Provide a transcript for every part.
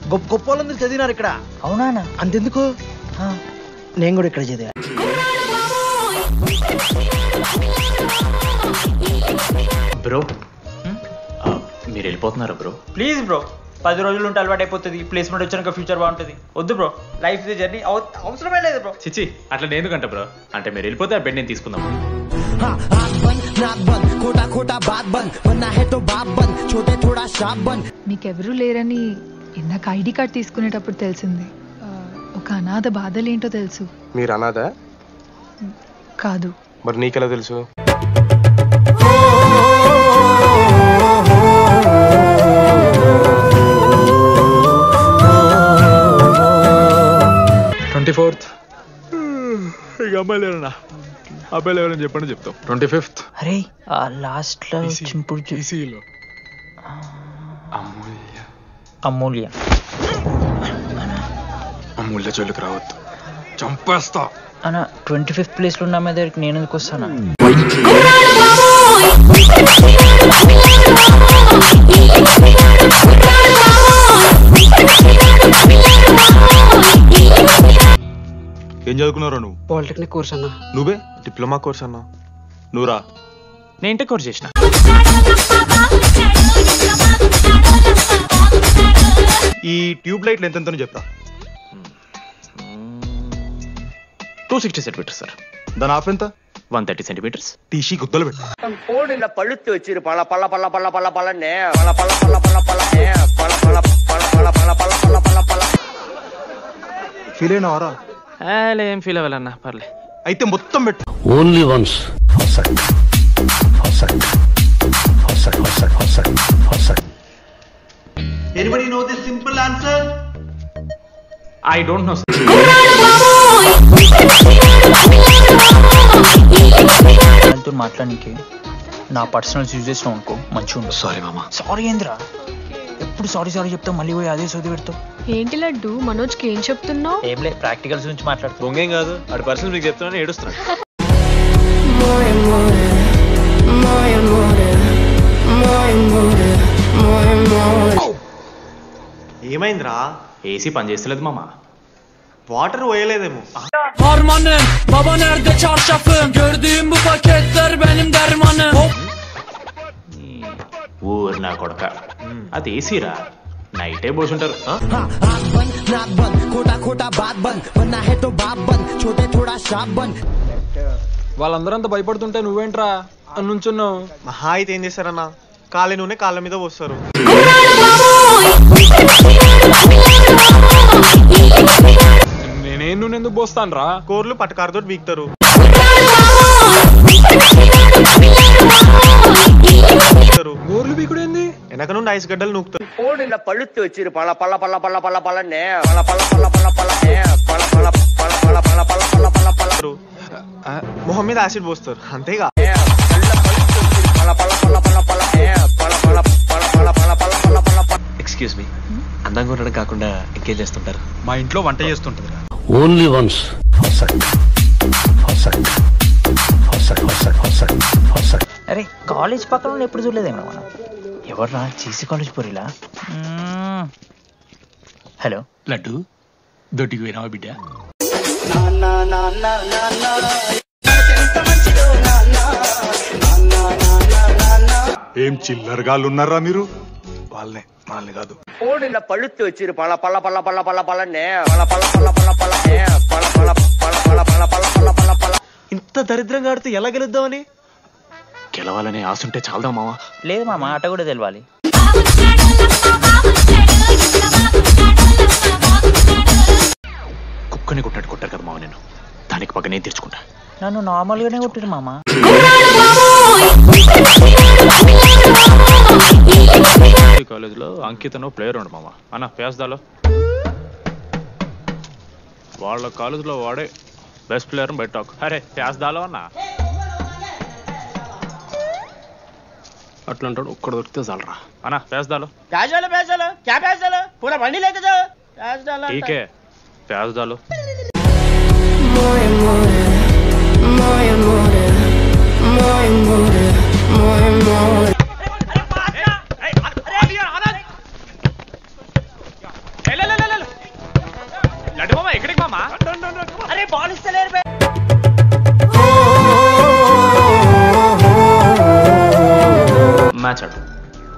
గొప్ప గొప్ప వాళ్ళందరూ చదివినారు ఇక్కడ అవునా అన్న? అంతెందుకు ఆ. నేను కూడా ఇక్కడ చదివా బ్రో మీరు వెళ్ళిపోతున్నారా బ్రో ప్లీజ్ బ్రో పది రోజులు ఉంటే అలవాటు అయిపోతుంది ప్లేస్మెంట్ వచ్చాక ఫ్యూచర్ బాగుంటుంది వద్దు బ్రో లైఫ్ ఇది జర్నీ అవసరమే లేదు బ్రో చిచి అట్లా నేను ఎందుకంట బ్రో అంటే మీరు వెళ్ళిపోతే ఆ బెడ్ నేను తీసుకుందాం మీకెవరూ లేరని ఇందాక ఐడి కార్డ్ తీసుకునేటప్పుడు తెలిసింది ఆ, ఒక అనాథ బాధలేంటో తెలుసు మీరు అనాదా కాదు మరి నీకెలా తెలుసు ట్వంటీ ఫోర్త్ ఇక అమ్మాయిలు ఎవరన్నా అబ్బాయిలు ఎవరని చెప్పండి చెప్తాం ట్వంటీ ఫిఫ్త్ అరే ఆ లాస్ట్ లో చింపుడు చూ- ఈసీలో అమూల్య అమూల్య జోలికి రావద్దు చంపేస్తా అన్న ట్వంటీ ఫిఫ్త్ ప్లేస్ లో ఉన్న మీద దగ్గరికి నేను ఎందుకు వస్తాను ఏం చదువుకున్నారా నువ్వు పాలిటెక్నిక్ కోర్స్ అన్న నువ్వే డిప్లొమా కోర్స్ అన్నా నువ్వురా నేను ఇంటర్ కోర్స్ చేసిన ఈ ట్యూబ్ లైట్లు ఎంతెంతనో చెప్పరా టూ సిక్స్టీ సెంటీమీటర్స్ సార్ దాని ఆఫ్ ఎంత వన్ థర్టీ సెంటీమీటర్స్ టీసీ గుద్దలు పెట్టు கோடில பழுத்து வச்சிரு பல பல பல பல பல பலன்னு பல பல பல பல பலன்னு பல பல பல பல பல பல பல பல பல ఫీల్ అయినావారా ఏం ఫీల్ అవ్వాలన్నా పర్లే అయితే మొత్తం పెట్టు Only once. Forsyth. Forsyth. Forsyth. Forsyth. Forsyth. Forsyth. Anybody know the simple answer I don't know వాళ్ళతో మాట్లాడానికి నా పర్సనల్స్ యూజ్ చేసినావు అనుకో మంచిగా ఉండదు సారీ మామ సారీ ఏంద్రా ఎప్పుడు సారీ సారీ చెప్తావు మళ్ళీ పోయి అదే సోది పెడతావు ఏంటి లడ్డు మనోజ్కి ఏం చెప్తున్నావు ఏం లేదు ప్రాక్టికల్స్ గురించి మాట్లాడుతావు దొంగేం కాదు ఆడి పర్సనల్ మీకు చెప్తున్నాను ఏడుస్తున్నాడు ఏమైందిరా ఏసీ పని చేస్తలేదు మామ వాటర్ పోయలేదేమో Harmanım baba nerede çarşafım Gördüğüm bu paketler benim dermanım ఊరు నా కొడక అది ఏసీరా నైటే పోసుంటారు ఆ? వాళ్ళందరూ అంత భయపడుతుంటే నువ్వేంట్రా అని నుంచున్నావు మహా అయితే ఏం చేస్తారన్నా కాళ్ళ నూనె కాళ్ళ మీద పోస్తారు నేనేం నువ్వు ఎందుకు పోస్తాను రా కోర్లు పట్టకారుతో బీక్తారు బీక్తారు. గోర్లు బీకుడు ఏంది వెనక నుండి ఐస్ గడ్డలు నూకుతారు கோடில பழுத்து வச்சிரு பல பல பல பல பல பலன்னு பல பல பல பல பலன்னு பல பல பல பல பல பல பல பல பல మొహం మీద యాసిడ్ పోస్తారు అంతేగా பல பல பல பல பலன்னு பல பల పల పల పల పల పల పల పల ఎక్స్క్యూజ్ మీ అందంగా ఉండడం కాకుండా ఇంకేం చేస్తుంటారు మా ఇంట్లో వంట చేస్తుంటది Only once. Forsyth. Forsyth. Forsyth. Forsyth. Forsyth. Forsyth. అరే కాలేజ్ పక్కన ఉన్న ఎప్పుడు చూడలేదేమో మనం ఎవర్రా చీసీ కాలేజ్ పోరిలా హలో లడ్డు దొడ్డికి పోయినావా బిడ్డ ఏం చిల్లరగాళ్ళు ఉన్నారా మీరు వాళ్ళనే మనల్ని కాదు கோடில பழுத்து வச்சிரு பல பல பல பல பல பலன்னு பல பல பల పల పలன்னு పల పల పల పల పల పల పల పల పల ఇంత దరిద్రంగా ఆడితే ఎలా గెలుద్దామని గెలవాలనే ఆశ ఉంటే చాలదా మామ లేదు మామ ఆట కూడా తెలవాలి కుక్కని కొట్టినట్టు కొట్టారు కదా మామ నేను దానికి పక్క నేను తెచ్చుకుంటా నన్ను నార్మల్గానే కొట్టిరు మామ కాలేజీలో అంకితను ప్లేయర్ ఉండు మామ అన్న పేస్దాలో వాళ్ళ కాలేజీలో వాడే బెస్ట్ ప్లేయర్ బయట టాక్ అరే పేస్దాలో అన్న అట్లా అంటాడు ఒక్కడ దొరికితే చాలరా అన్న పేస్దాలో प्याज डालो प्याज डालो क्या प्याज डालो पूरा मंडी लेके जाओ प्याज डालो టీకే పేస్దాలో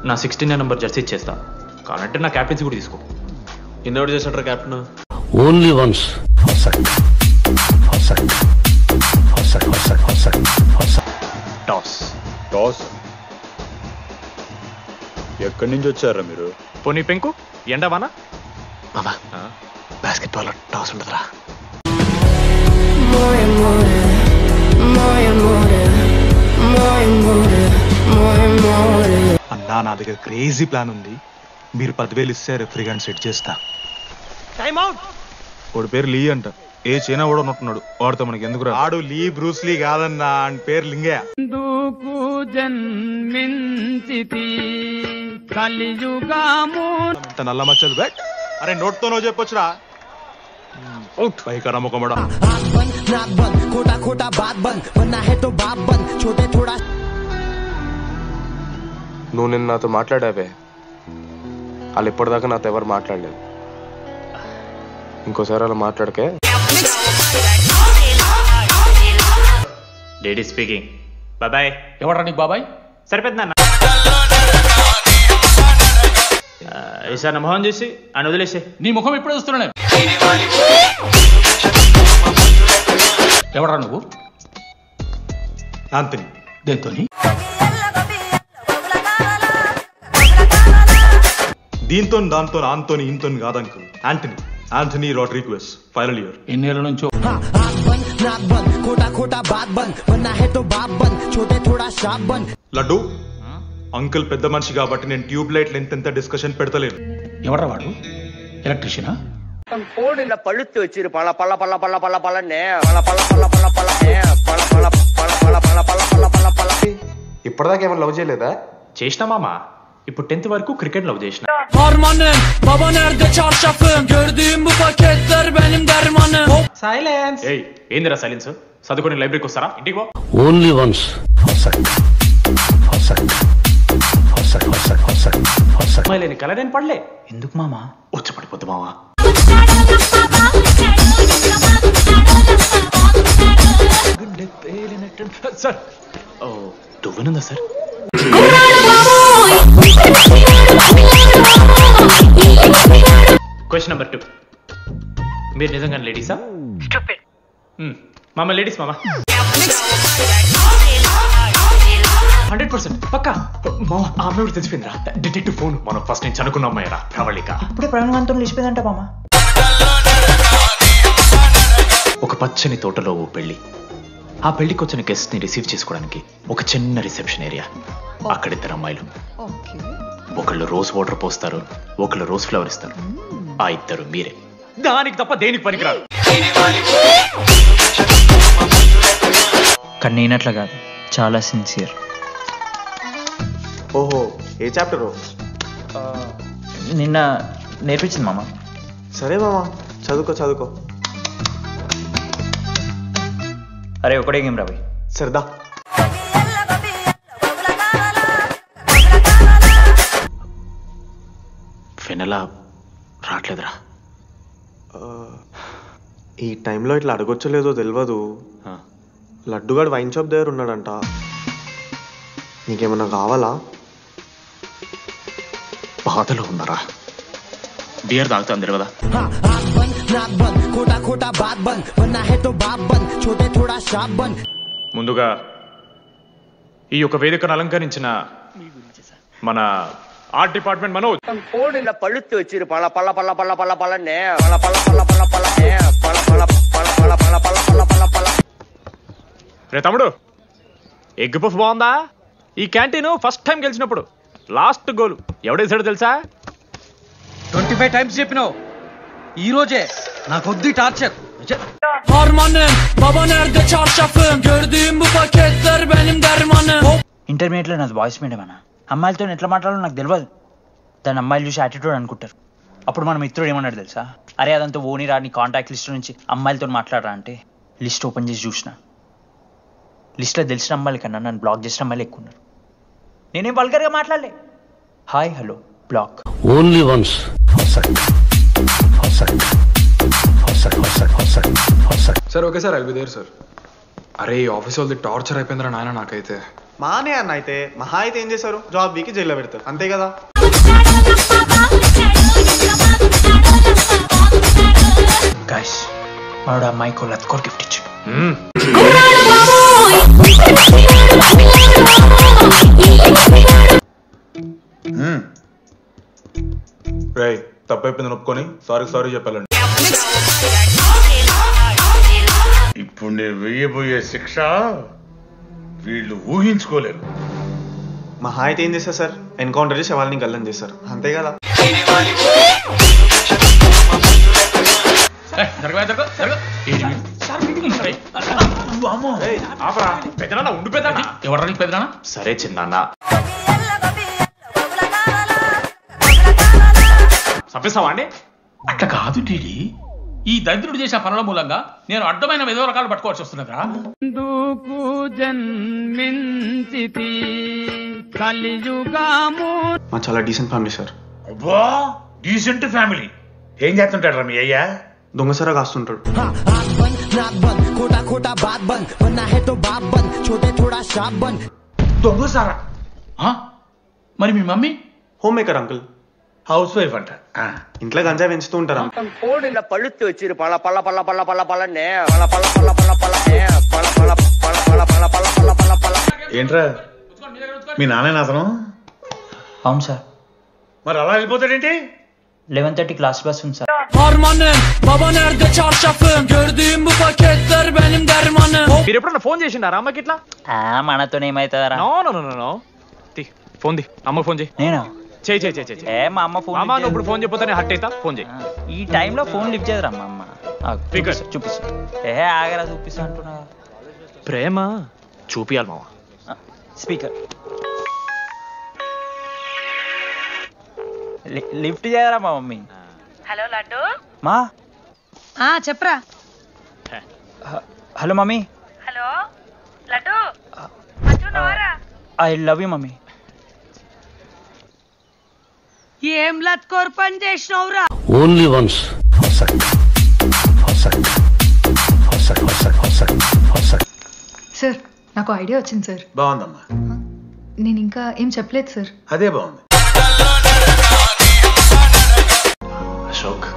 నా సిక్స్టీన్ నెంబర్ జెర్సీ ఇచ్చేస్తా కావాలంటే నా క్యాప్టెన్సీ కూడా తీసుకో ఇన్నోటి చేసినట్టు captain Only once. Hossack. Hossack. Hossack, Hossack, Hossack, Hossack. Toss toss ఎక్కడి నుంచి వచ్చారా మీరు పోనీ పెంకు ఎండవానా మామా బాస్కెట్బాల్ టాస్ ఉండదురా అన్నా నా దగ్గర క్రేజీ ప్లాన్ ఉంది మీరు పదివేలు ఇస్తే రెఫ్రీ గారిని సెట్ చేస్తా వాడి పేరు లీ అంట ఏ చైనా కూడా ఉన్నట్టున్నాడు వాడితో మనకి ఎందుకు రా ఆడు లీ బ్రూస్ లీ కాదన్నా అని పేరు లింగయ్య ఎందుకు జన్మించితి కలియుగాము ఇంత నల్ల మచ్చలు బెట్ అరే నోట్తో నువ్వు చెప్పొచ్చురా పైకరా ముఖమడా నువ్వు నిన్న నాతో మాట్లాడావే వాళ్ళు ఇప్పటిదాకా నాతో ఎవరు మాట్లాడలేదు ఇంకోసారి అలా మాట్లాడకే డేడీ స్పీకింగ్ బాయ్ ఎవరా నీకు బాబాయ్ సరిపోతుంది అన్న ఈసారి నా మొహం చూసి అని వదిలేసే నీ ముఖం ఎప్పుడు చూస్తున్నా నేను ఎవరా నువ్వు ఆంతని దేంతోని దీంతో దాంతో ఆంతోని ఇంతో కాదు uncle Anthony Anthony Rodrigues final year ఎన్నేళ్ళ నుంచో లడ్డు అంకుల్ పెద్ద మనిషి కాబట్టి నేను ట్యూబ్ లైట్ లెంత్ ఎంత డిస్కషన్ పెడతలేను ఎవరా వాడు ఎలక్ట్రీషియనా கோடில பழுத்து வச்சிரு பல பல பல பல பல பலன்னு பல பல பல பல பலன்னு பல பல பல பல பல பல பல పల పల ఇప్పటిదాకా ఏమైనా లవ్ చేయలేదా చేసినా మామ ఇప్పుడు టెన్త్ వరకు క్రికెట్ లవ్ చేసిన Harmanım baba nerede çarşafım Gördüğüm bu paketler benim dermanım ఏయ్ ఏందిరా సైలెన్స్ చదువుకొని లైబ్రరీకి వస్తారా ఇంటికి పో Only once. Hossack. Hossack. Hossack, Hossack, Hossack, Hossack. అమ్మాయి లేని కల నేను పడలే ఎందుకు మామా వచ్చి పడిపోద్దు మావా సార్ ఓ దువ్వనుందా సార్ క్వశ్చన్ నెంబర్ టూ మీరు నిజంగా లేడీసా మామ లేడీస్ మామ హండ్రెడ్ పర్సెంట్ పక్కా మామ ఆ అమ్మాయి కూడా తెలిసిపోయిందిరా డిటెక్టివ్ ఫోన్ మనం ఫస్ట్ నుంచి అనుకున్న అమ్మాయిరా ప్రవళిక ఇప్పుడే ప్రాణవంతం లేచిపోయిందంట మామా ఒక పచ్చని తోటలో ఓ పెళ్లి ఆ పెళ్లికి వచ్చిన గెస్ట్ ని రిసీవ్ చేసుకోవడానికి ఒక చిన్న రిసెప్షన్ ఏరియా అక్కడ ఇద్దరు అమ్మాయిలు ఓకే ఒకళ్ళు రోజ్ వాటర్ పోస్తారు ఒకళ్ళు రోజ్ ఫ్లవర్ ఇస్తారు ఆ ఇద్దరు మీరే దానికి తప్ప దేనికి పనికిరాదు కానీ నేనట్లా కాదు చాలా సిన్సియర్ ఓహో ఏ చాప్టర్ నిన్న నేర్పించింది మామ సరే మామా చదువుకో చదువుకో అరే ఒకటే గేమ్ రాబోయ్ సరదా వెనలా రావట్లేదురా ఈ టైంలో ఇట్లా అడగొచ్చో లేదో తెలియదు ఆ. లడ్డుగాడు వైన్ షాప్ దగ్గర ఉన్నాడంట నీకేమన్నా కావాలా బాధలో ఉన్నారా బియర్ తాగుతాను తెలియదా ముందుగా ఈ యొక్క వేదికను అలంకరించిన మన ఆర్ట్ డిపార్ట్మెంట్ మనోజ్ கோடில பழுத்து வச்சிரு பல பல பல பல பல பலன்னு பல பல பல பல பலன்னு பல பல பல பல பல பல பல பல பல రే తమ్ముడు ఎగ్ పఫ్ బాగుందా ఈ క్యాంటీన్ ఫస్ట్ టైం గెలిచినప్పుడు లాస్ట్ గోల్ ఎవడేసాడో తెలుసా ట్వంటీ ఫైవ్ టైమ్స్ చెప్పినావు ఈ రోజే నాకొద్ది torture Harmanım baba nerede çarşafım Gördüğüm bu paketler benim dermanım ఇంటర్మీడియట్లో నాది వాయిస్ మీడియం అన్న అమ్మాయిలతో ఎట్లా మాట్లాడాలో నాకు తెలియదు దాని అమ్మాయిలు చూసి యాటిట్యూడ్ అనుకుంటారు అప్పుడు మన మిత్రుడు ఏమన్నాడు తెలుసా అరే అదంతా ఓని రాని కాంటాక్ట్ లిస్ట్ నుంచి అమ్మాయిలతో మాట్లాడరా అంటే లిస్ట్ ఓపెన్ చేసి చూసిన లిస్ట్లో తెలిసిన అమ్మాయిల కన్నా నన్ను బ్లాక్ చేసిన అమ్మాయిలు ఎక్కువ ఉన్నారు నేనేం వల్గర్గా మాట్లాడలే hi hello block Only once. Hossack. Hossack. Hossack, Hossack, Hossack, Hossack. Sir okay sir I'll be there sir అరే ఈ ఆఫీస్ వాళ్ళది టార్చర్ అయిపోయిందిరా నాయన నాకైతే మానే అన్న అయితే మహా అయితే ఏం చేశారు జాబ్ వీకి జైల్లో పెడతారు అంతే కదా గాయస్ వాడు అమ్మాయికి లత్కోర్ గిఫ్ట్ ఇచ్చాడు రై తప్పైపోయింది ఒప్పుకొని సారీ సారీ చెప్పాలండి ఇప్పుడు నేను వెయ్యబోయే శిక్ష వీళ్ళు ఊహించుకోలేరు మహా అయితే ఏం చేస్తారు సార్ ఎన్కౌంటర్ చేసి వాళ్ళని గల్లం చేస్తారు అంతే కదా ఎవరా పెద్దనా సరే చిన్నాన్న చంపేస్తావా అండి అట్లా కాదు టీడీ ఈ దరిద్రుడు చేసిన పనుల మూలంగా నేను అడ్డమైన విధవ రకాలు పట్టుకోవాల్సి వస్తున్నదా ఎందుకు జన్మించితి కలియుగాము మా చాలా డీసెంట్ ఫ్యామిలీ సార్ అబ్బా డీసెంట్ ఫ్యామిలీ ఏం చేస్తుంటాడు రా మీ అయ్యా దొంగసరా కాస్తుంటాడు खोटा खोटा बात बंद वरना है तो बाप बंद छोटे थोड़ा शाप बंद దొంగ సారా ఆ? మరి మీ mummy homemaker uncle housewife అంట ఇంట్లో గంజా పెంచుతూ ఉంటారు uncle. கோடில பழுத்து வச்சிரு பல பல பல பல பல பலன்னு பல பல పల పల పలనే పల పల పల పల పల పల పల పల పల ఏంట్రా మీ నాన్న అతను అవును సార్ మరి అలా వెళ్ళిపోతాడేంటి లెవెన్ థర్టీ క్లాస్ బస్ ఉంది sir Harmanım baba nerede çarşafım Gördüğüm bu paketler benim dermanım మీరు ఎప్పుడన్నా ఫోన్ చేసిండారా అమ్మకి ఇట్లా మనతో ఏమైతుందరా నో నో నో నో తీ ఫోన్ ది అమ్మకి ఫోన్ చేయి నేనా చేయి చేయి చేయి చేయి ఏ మా అమ్మ ఫోన్ అమ్మ నువ్వు ఇప్పుడు ఫోన్ చెప్పితే నేను హట్ అవుతా ఫోన్ చేయి ఈ టైంలో ఫోన్ లిఫ్ట్ చేయదురా మా అమ్మ ఆగు, Speaker. చూపిస్తా, చూపిస్తా ఏ ఆగరా చూపిస్తా అంటున్నా ప్రేమ చూపియాలి మావా స్పీకర్ లిఫ్ట్ చేయరా మా మమ్మీ హలో లడ్డు మా ఆ చెప్పరా హ- హలో మమ్మీ హలో లడ్డు మంచున్నావారా ఐ లవ్ యూ మమ్మీ ఏం లత్కోర్ పని చేసినావురా Only once. Hossack. Hossack. Hossack, hossack, hossack, hossack. Sir నాకు ఐడియా వచ్చింది సార్ బాగుందమ్మా నేను ఇంకా ఏం చెప్పలేదు సార్ అదే బాగుంది Ashok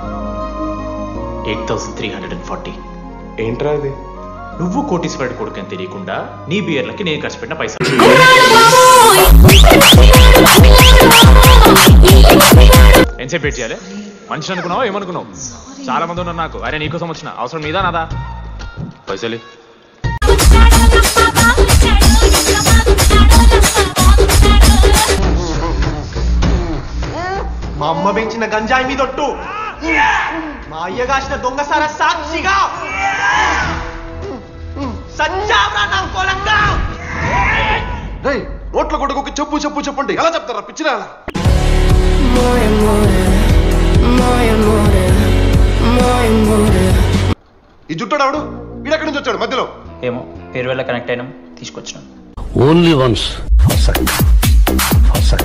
eight thousand three hundred and forty ఏంట్రా ఇది నువ్వు కోటీశ్వరుడి కొడుకు అని తెలియకుండా నీ బియర్లకి నేను ఖర్చు పెట్టిన పైసలు ఎంతసేపు వెయిట్ చేయాలి మనిషి అనుకున్నావా ఏమనుకున్నావు చాలా మంది ఉన్నారు నాకు అరే నీకోసం వచ్చిన అవసరం మీదా నాదా పైసలు మా అమ్మ పెంచిన గంజాయి మీద ఒట్టు మా అయ్య కాసిన దొంగసార సాక్షిగా సచ్చావ్రా నా కొలంగా నోట్ల కొడుకు చెప్పు చెప్పు చెప్పండి ఎలా చెప్తారా పిచ్చినా ఈ జుట్టాడు ఆవిడు వీడెక్కడి నుంచి వచ్చాడు మధ్యలో ఏమో పేరు వల్ల కనెక్ట్ అయినాం తీసుకొచ్చినాం Only once. Hossack. Hossack.